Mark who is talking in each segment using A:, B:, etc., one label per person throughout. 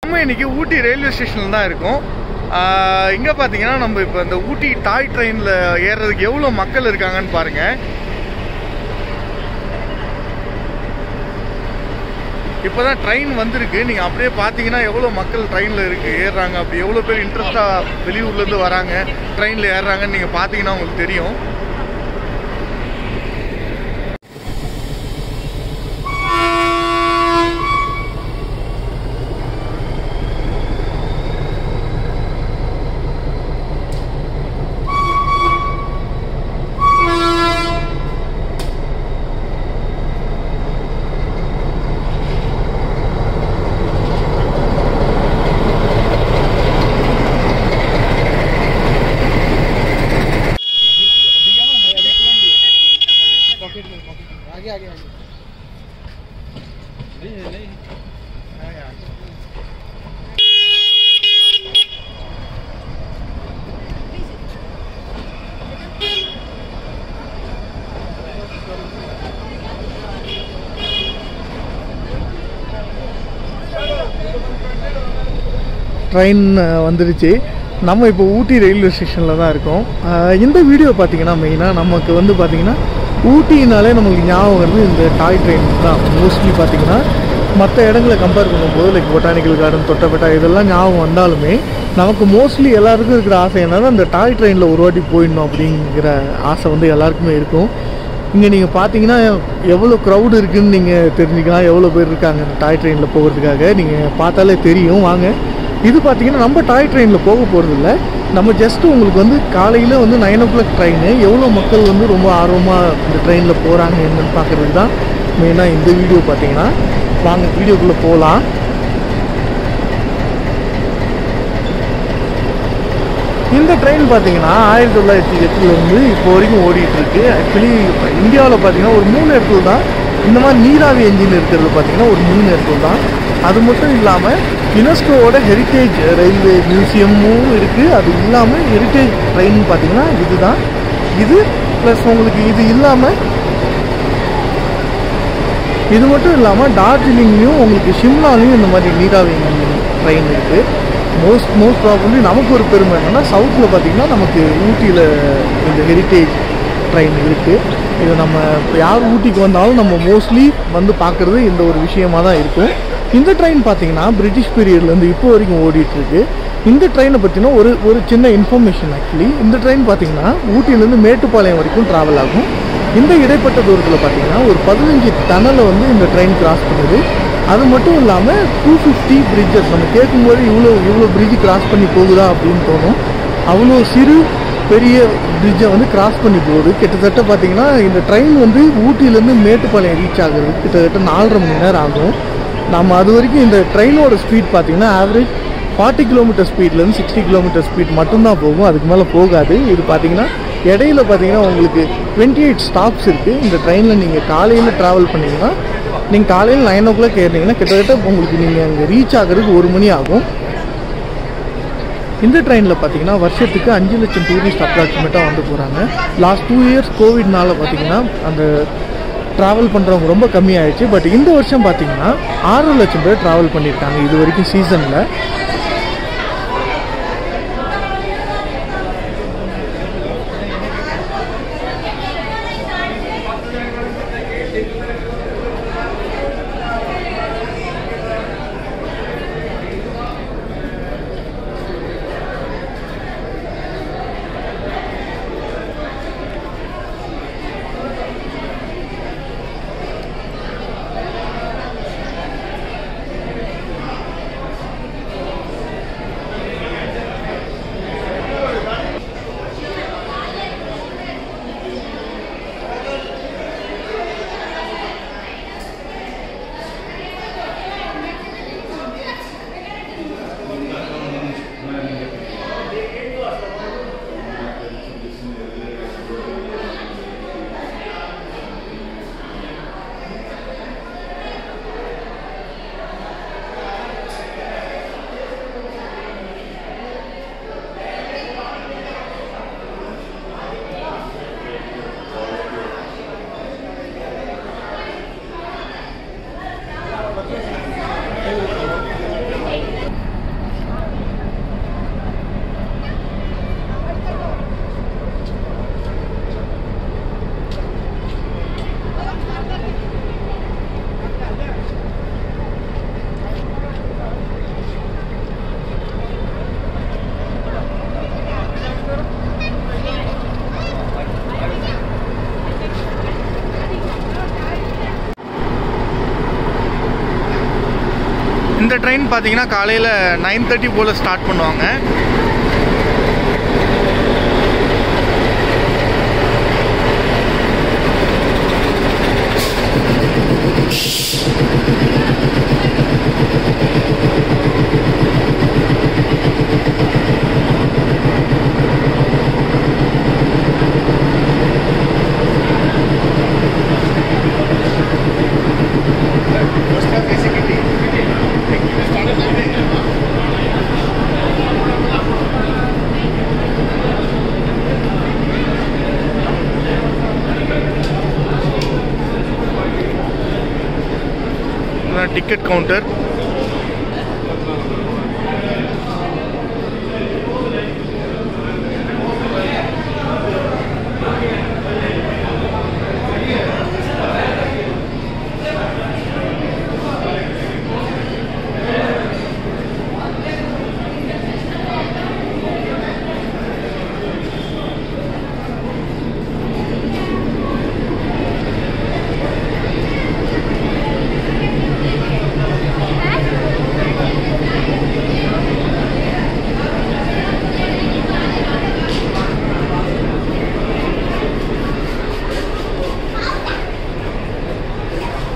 A: நம்ம இன்னைக்கு ஊட்டி ரயில்வே ஸ்டேஷனில் தான் இருக்கோம் ஆஹ் இங்க பார்த்தீங்கன்னா நம்ம இப்போ இந்த ஊட்டி டாய் ட்ரெயினில் ஏறுறதுக்கு எவ்வளோ மக்கள் இருக்காங்கன்னு பாருங்க இப்போதான் ட்ரெயின் வந்திருக்கு நீங்கள் அப்படியே பார்த்தீங்கன்னா எவ்வளோ மக்கள் ட்ரெயினில் இருக்கு ஏறுறாங்க அப்படி எவ்வளோ பேர் இன்ட்ரெஸ்டாக வெளியூர்லேருந்து வராங்க ட்ரெயினில் ஏறுறாங்கன்னு நீங்கள் பார்த்தீங்கன்னா உங்களுக்கு தெரியும் ட்ரெயின் வந்துடுச்சு நம்ம இப்போ ஊட்டி ரயில்வே ஸ்டேஷனில் தான் இருக்கோம் அஹ் இந்த வீடியோ பார்த்தீங்கன்னா மெயினாக நமக்கு வந்து பார்த்தீங்கன்னா ஊட்டினாலே நமக்கு ஞாபகம் வருது இந்த டாய் ட்ரெயின் தான் மோஸ்ட்லி பார்த்தீங்கன்னா மற்ற இடங்களை கம்பேர் பண்ணும்போது லைக் பொட்டானிக்கல் கார்டன் தொட்டபெட்டா இதெல்லாம் ஞாபகம் வந்தாலுமே நமக்கு மோஸ்ட்லி எல்லாருக்கும் இருக்கிற ஆசை என்னன்னா இந்த டாய் ட்ரெயினில் ஒரு வாட்டி போயிடணும் அப்படிங்கிற ஆசை வந்து எல்லாருக்குமே இருக்கும் இங்கே நீங்கள் பார்த்தீங்கன்னா எவ்வளோ க்ரௌடு இருக்குன்னு நீங்கள் தெரிஞ்சுக்கலாம் எவ்வளோ பேர் இருக்காங்க இந்த டாய் ட்ரெயினில் போகிறதுக்காக நீங்கள் பார்த்தாலே தெரியும் வாங்க இது பார்த்தீங்கன்னா நம்ம டாய் ட்ரெயினில் போக போகிறதில்ல நம்ம ஜஸ்ட் உங்களுக்கு வந்து காலையில் வந்து நைன் ஓ கிளாக் ட்ரெயின் எவ்வளோ மக்கள் வந்து ரொம்ப ஆர்வமாக இந்த ட்ரெயினில் போகிறாங்க என்னன்னு பார்க்குறதுக்கு தான் மெயினாக இந்த வீடியோ பார்த்தீங்கன்னா வாங்க வீடியோக்குள்ளே போகலாம் இந்த ட்ரெயின் பார்த்தீங்கன்னா ஆயிரத்தி தொள்ளாயிரத்தி எட்டுலேருந்து இப்போ வரைக்கும் ஓடிட்டு இருக்கு ஆக்சுவலி இந்தியாவில் பார்த்தீங்கன்னா ஒரு மூணு இடத்துல தான் இந்த மாதிரி நீராவி என்ஜின் இருக்கிறது பார்த்தீங்கன்னா ஒரு மூணு இடத்துல தான் அது மட்டும் இல்லாமல் யுனெஸ்கோவோட ஹெரிட்டேஜ் ரயில்வே மியூசியமும் இருக்குது அது இல்லாமல் ஹெரிட்டேஜ் ட்ரெயின் பார்த்தீங்கன்னா இதுதான் இது ப்ளஸ் உங்களுக்கு இது இல்லாமல் இது மட்டும் இல்லாமல் டார்ஜிலிங்லேயும் உங்களுக்கு ஷிம்லாலையும் இந்த மாதிரி நீராவி ட்ரெயின் இருக்குது மோஸ்ட் மோஸ்ட் ப்ராபப்ளி நமக்கு ஒரு பெருமை என்னென்னா சவுத்தில் பார்த்திங்கன்னா நமக்கு ஊட்டியில் இந்த ஹெரிட்டேஜ் ட்ரெயின் இருக்குது இது நம்ம இப்போ யார் ஊட்டிக்கு வந்தாலும் நம்ம மோஸ்ட்லி வந்து பார்க்குறது இந்த ஒரு விஷயமா தான் இருக்கும் இந்த ட்ரெயின் பார்த்தீங்கன்னா பிரிட்டிஷ் பீரியட்லேருந்து இப்போ வரைக்கும் ஓடிட்டுருக்கு இந்த ட்ரெயினை பற்றின ஒரு ஒரு சின்ன இன்ஃபர்மேஷன் ஆக்சுவலி இந்த ட்ரெயின் பார்த்தீங்கன்னா ஊட்டியிலேருந்து மேட்டுப்பாளையம் வரைக்கும் ட்ராவல் ஆகும் இந்த இடைப்பட்ட தூரத்தில் பார்த்தீங்கன்னா ஒரு பதினஞ்சு டனலை வந்து இந்த ட்ரெயின் கிராஸ் பண்ணுது அது மட்டும் இல்லாமல் டூ ஃபிஃப்டி பிரிட்ஜஸ் நம்ம கேட்கும்போது இவ்வளோ இவ்வளோ பிரிட்ஜ் கிராஸ் பண்ணி போகுதா அப்படின்னு தோணும் அவ்வளோ சிறு பெரிய பிரிட்ஜை வந்து கிராஸ் பண்ணி போகுது கிட்டத்தட்ட பார்த்தீங்கன்னா இந்த ட்ரெயின் வந்து ஊட்டியிலேருந்து மேட்டுப்பாளையம் ரீச் ஆகுறது கிட்டத்தட்ட நாலரை மணி நேரம் ஆகும் நம்ம அது வரைக்கும் இந்த ட்ரெயினோட ஸ்பீட் பார்த்தீங்கன்னா ஆவரேஜ் ஃபார்ட்டி கிலோமீட்டர் ஸ்பீட்லேருந்து சிக்ஸ்டி கிலோமீட்டர் ஸ்பீட் மட்டும்தான் போகும் அதுக்கு மேலே போகாது இது பார்த்தீங்கன்னா இடையில பார்த்தீங்கன்னா உங்களுக்கு டுவெண்ட்டி எயிட் ஸ்டாப்ஸ் இருக்குது இந்த ட்ரெயினில் நீங்கள் காலையில் ட்ராவல் பண்ணீங்கன்னா நீங்கள் காலையில் நைன் ஓ கிளாக் ஏறினீங்கன்னா கிட்டத்தட்ட உங்களுக்கு நீங்கள் அங்கே ரீச் ஆகிறதுக்கு ஒரு மணி ஆகும் இந்த ட்ரெயினில் பார்த்தீங்கன்னா வருஷத்துக்கு அஞ்சு லட்சம் டூரிஸ்ட் அப்ராக்சிமேட்டாக வந்து போகிறாங்க லாஸ்ட் டூ இயர்ஸ் கோவிட்னால பார்த்தீங்கன்னா அந்த ட்ராவல் பண்ணுறவங்க ரொம்ப கம்மியாயிடுச்சு பட் இந்த வருஷம் பார்த்தீங்கன்னா ஆறு லட்சம் பேர் ட்ராவல் பண்ணியிருக்காங்க இது வரைக்கும் சீசனில் இந்த ட்ரெயின் பார்த்தீங்கன்னா காலையில் நைன் தேர்ட்டி போல் ஸ்டார்ட் பண்ணுவாங்க டிக்கெட் கவுண்டர்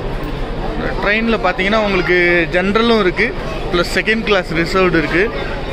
A: ட்ரெயினில் பார்த்தீங்கன்னா உங்களுக்கு ஜென்ரலும் இருக்குது ப்ளஸ் செகண்ட் கிளாஸ் ரிசர்வ்டு இருக்குது